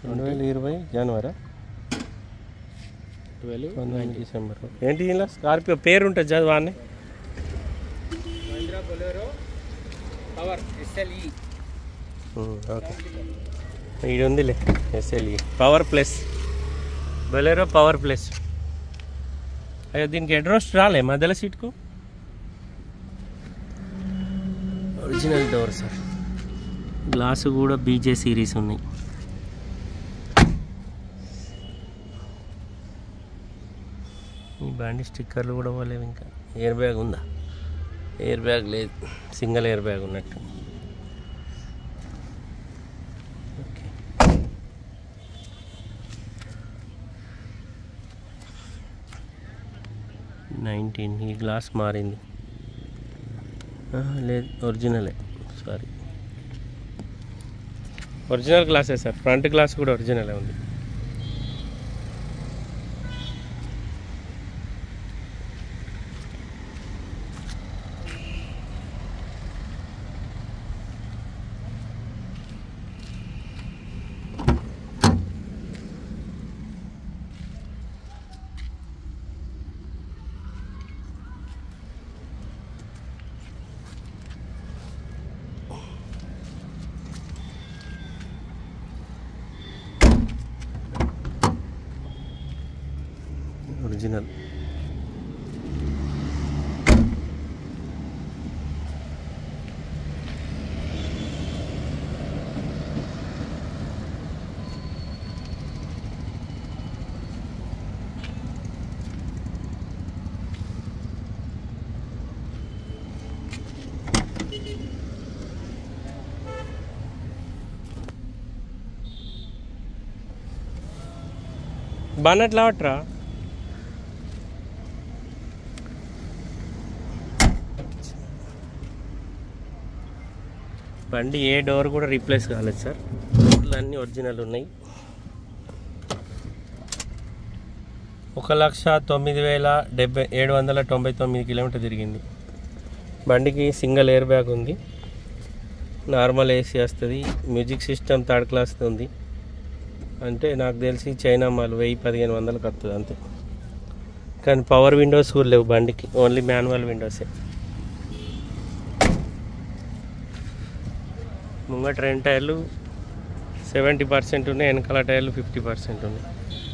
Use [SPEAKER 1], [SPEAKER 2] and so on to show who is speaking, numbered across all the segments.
[SPEAKER 1] రెండు వేల ఇరవై జనవరి
[SPEAKER 2] ట్వెల్వ్
[SPEAKER 1] పంతొమ్మిది డిసెంబర్ ఏంటి ఇలా స్కార్పియో పేరు ఉంటుంది చదవాన్ని
[SPEAKER 2] Mahindra Bolero power SLE
[SPEAKER 1] okay ఇది ఉందిలే SLE power plus Bolero power plus అయ్యో దీనికి ఎడ్రోస్ట్ రాలే మధ్యలో సీట్కు ఒరిజినల్ డోర్ సార్ గ్లాసు కూడా బీజే సిరీస్ ఉన్నాయి ఈ బండి స్టిక్కర్లు కూడా పోలేవు ఇంకా ఎయిర్ బ్యాగ్ ఉందా ఎయిర్ బ్యాగ్ లేదు సింగిల్ ఎయిర్ బ్యాగ్ ఉన్నట్టు ఓకే నైన్టీన్ ఈ గ్లాస్ మారింది ఆహా, లేదు ఒరిజినలే సారీ ఒరిజినల్ గ్లాసే సార్ ఫ్రంట్ గ్లాస్ కూడా ఒరిజినలే ఉంది ఒరిజినల్ బానట్ లావట్రా బండి ఏ డోర్ కూడా రీప్లేస్ కాలేదు సార్ డోర్లు అన్నీ ఒరిజినల్ ఉన్నాయి ఒక లక్ష తొమ్మిది వేల డెబ్బై ఏడు వందల తొంభై తొమ్మిది కిలోమీటర్ తిరిగింది బండికి సింగిల్ ఎయిర్ బ్యాగ్ ఉంది నార్మల్ ఏసీ వస్తుంది మ్యూజిక్ సిస్టమ్ థర్డ్ క్లాస్ ఉంది అంటే నాకు తెలిసి చైనా మాల్ వెయ్యి పదిహేను వందలకు వస్తుంది అంతే కానీ పవర్ విండోస్ కూడా లేవు బండికి ఓన్లీ మాన్యువల్ విండోసే ముంగట రెండు టైర్లు సెవెంటీ పర్సెంట్ ఉన్నాయి వెనకాల టైర్లు ఫిఫ్టీ పర్సెంట్ ఉన్నాయి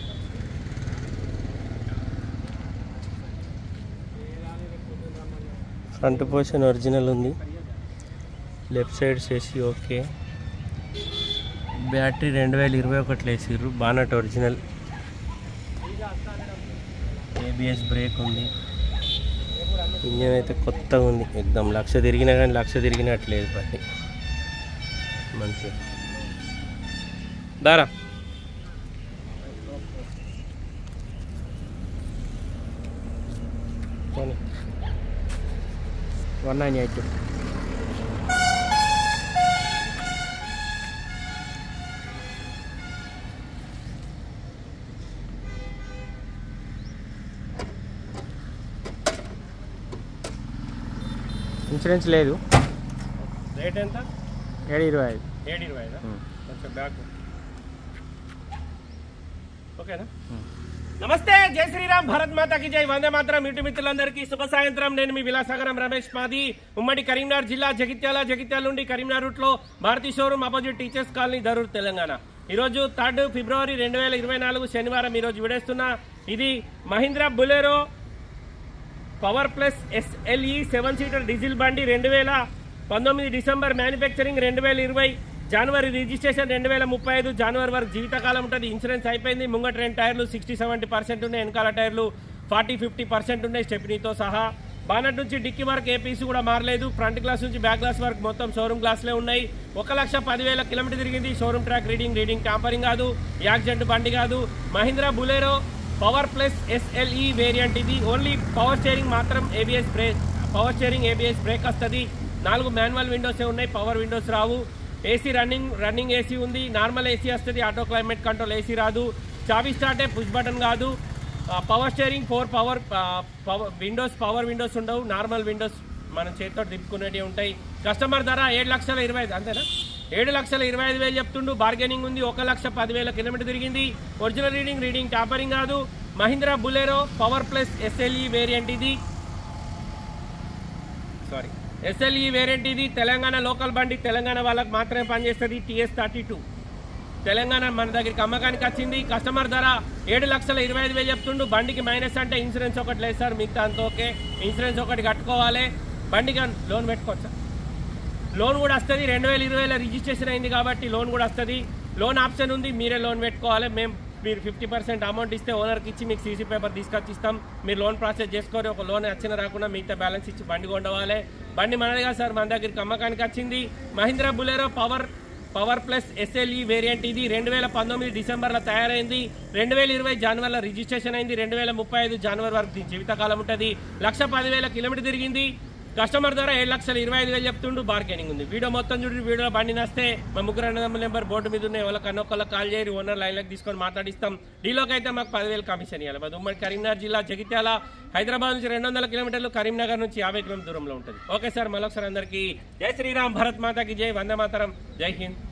[SPEAKER 1] ఫ్రంట్ పోర్షన్ ఒరిజినల్ ఉంది లెఫ్ట్ సైడ్ చేసి ఓకే బ్యాటరీ రెండు వేల ఇరవై ఒకటిలో వేసిర్రు బానట్ ఒరిజినల్ ఏబిఎస్ బ్రేక్ ఉంది ఇంజన్ అయితే కొత్తగా ఉంది ఎక్దమ్ లక్ష తిరిగినా కానీ లక్ష తిరిగినట్లేదు బండి మంచిగా దారా పోనీ.
[SPEAKER 2] వన్ నైన్ ఎయిట్ ఇన్సూరెన్స్ లేదు
[SPEAKER 1] రేట్ ఎంత
[SPEAKER 2] ఏడు ఇరవై ఐదు
[SPEAKER 1] ఏడు ఇరవై ఐదా కొంచెం బ్యాక్ ఓకేనా నమస్తే జై శ్రీరామ్ భారత్ మాతాకి జై వందే మాత్రం ఇంటి మిత్రులందరికీ శుభ సాయంత్రం నేను మీ విలాసాగరం రమేష్ మాది ఉమ్మడి కరీంనగర్ జిల్లా జగిత్యాల జగిత్యాల నుండి కరీంనగర్ రూట్ లో Bharati showroom opposite teachers colony Darur Telangana ఈ రోజు థర్డ్ ఫిబ్రవరి రెండు వేల ఇరవై నాలుగు శనివారం ఈ రోజు విడేస్తున్న ఇది Mahindra Bolero power plus SLE seven seater diesel బండి రెండు వేల పంతొమ్మిది డిసెంబర్ మ్యానుఫ్యాక్చరింగ్ రెండు వేల ఇరవై జనవరి రిజిస్ట్రేషన్ రెండు వేల ముప్పై ఐదు జనవరి వరకు జీవితకాలం ఉంటుంది ఇన్సూరెన్స్ అయిపోయింది ముంగట రెండు టైర్లు సిక్స్టీ సెవెంటీ పర్సెంట్ ఉన్నాయి వెనకాల టైర్లు ఫార్టీ ఫిఫ్టీ పర్సెంట్ ఉన్నాయి స్టెప్నీతో సహా బానట్ నుంచి డిక్కీ వరకు ఏ పీస్ కూడా మారలేదు ఫ్రంట్ గ్లాస్ నుంచి బ్యాక్ గ్లాస్ వరకు మొత్తం షోరూమ్ గ్లాస్లే ఉన్నాయి ఒక లక్ష పదివేల కిలోమీటర్ తిరిగింది showroom track reading reading tampering కాదు యాక్సిడెంట్ బండి కాదు Mahindra Bolero power plus SLE variant ఇది ఓన్లీ పవర్ స్టీరింగ్ మాత్రం ABS brake power steering ABS brake వస్తుంది నాలుగు మాన్యువల్ విండోసే ఉన్నాయి పవర్ విండోస్ రావు ఏసీ రన్నింగ్ రన్నింగ్ ఏసీ ఉంది నార్మల్ ఏసీ వస్తుంది ఆటో క్లైమేట్ కంట్రోల్ ఏసీ రాదు చావీ స్టార్టే పుష్ బటన్ కాదు power steering four power power windows power windows ఉండవు నార్మల్ విండోస్ మనం చేతితో తిప్పుకునేవి ఉంటాయి కస్టమర్ ధర ఏడు లక్షల ఇరవై ఐదు అంతేనా ఏడు లక్షల ఇరవై ఐదు వేలు చెప్తుండు బార్గెనింగ్ ఉంది ఒక లక్ష పదివేల కిలోమీటర్ తిరిగింది ఒరిజినల్ రీడింగ్ రీడింగ్ టాపరింగ్ కాదు Mahindra Bolero power plus SLE variant ఇది సారీ ఎస్ఎల్ఈ వేరియంట్ ఇది తెలంగాణ లోకల్ బండి తెలంగాణ వాళ్ళకి మాత్రమే పనిచేస్తుంది టీఎస్ థర్టీ టూ తెలంగాణ మన దగ్గరికి అమ్మకానికి వచ్చింది కస్టమర్ ధర ఏడు లక్షల ఇరవై ఐదు వేలు చెప్తుండు బండికి మైనస్ అంటే ఇన్సూరెన్స్ ఒకటి లేదు సార్ మిగతా అంత ఓకే ఇన్సూరెన్స్ ఒకటి కట్టుకోవాలి బండికి లోన్ పెట్టుకోవచ్చు లోన్ కూడా వస్తుంది రెండు వేల ఇరవైలో రిజిస్ట్రేషన్ అయింది కాబట్టి లోన్ కూడా వస్తుంది లోన్ ఆప్షన్ ఉంది మీరే లోన్ పెట్టుకోవాలి మేము మీరు ఫిఫ్టీ పర్సెంట్ అమౌంట్ ఇస్తే ఓనర్కి ఇచ్చి మీకు సీసీ పేపర్ తీసుకొచ్చి ఇస్తాం మీరు లోన్ ప్రాసెస్ చేసుకొని ఒక లోన్ వచ్చిన రాకుండా మిగతా బ్యాలెన్స్ ఇచ్చి బండి కొండవాలి బండి మనదిగా సార్ మన దగ్గరికి అమ్మకానికి వచ్చింది Mahindra Bolero power power plus SLE variant ఇది రెండు వేల పంతొమ్మిది డిసెంబర్లో తయారైంది రెండు వేల ఇరవై జనవరిలో రిజిస్ట్రేషన్ అయింది రెండు వేల ముప్పై ఐదు జనవరి వరకు దీని జీవితకాలం ఉంటుంది లక్ష పదివేల కిలోమీటర్ తిరిగింది కస్టమర్ ద్వారా ఏడు లక్షల ఇరవై ఐదు వేలు చెప్తుండు బార్గెనింగ్ ఉంది వీడియో మొత్తం చూడండి వీడియోలో బండి నస్తే మా ముగ్గురు అన్నదమ్ముల నెంబర్ బోర్డు మీద ఉన్నాయి వాళ్ళకి అన్నొక్కళ్ళకి కాల్ చేయరు ఓనర్ లైన్లోకి తీసుకొని మాట్లాడిస్తాం డీలోకి అయితే మాకు పదివేలు కమిషన్ ఇవ్వాలి మాది ఉమ్మడి కరీంనగర్ జిల్లా జగిత్యాల హైదరాబాద్ నుంచి రెండు వందల కిలోమీటర్లు కరీంనగర్ నుంచి యాభై కిలోమీటర్ దూరంలో ఉంటుంది ఓకే సార్ మరొకసారి అందరికీ జై శ్రీరామ్ భరత్ మాతాకి జై వందే మాతరం జై హింద్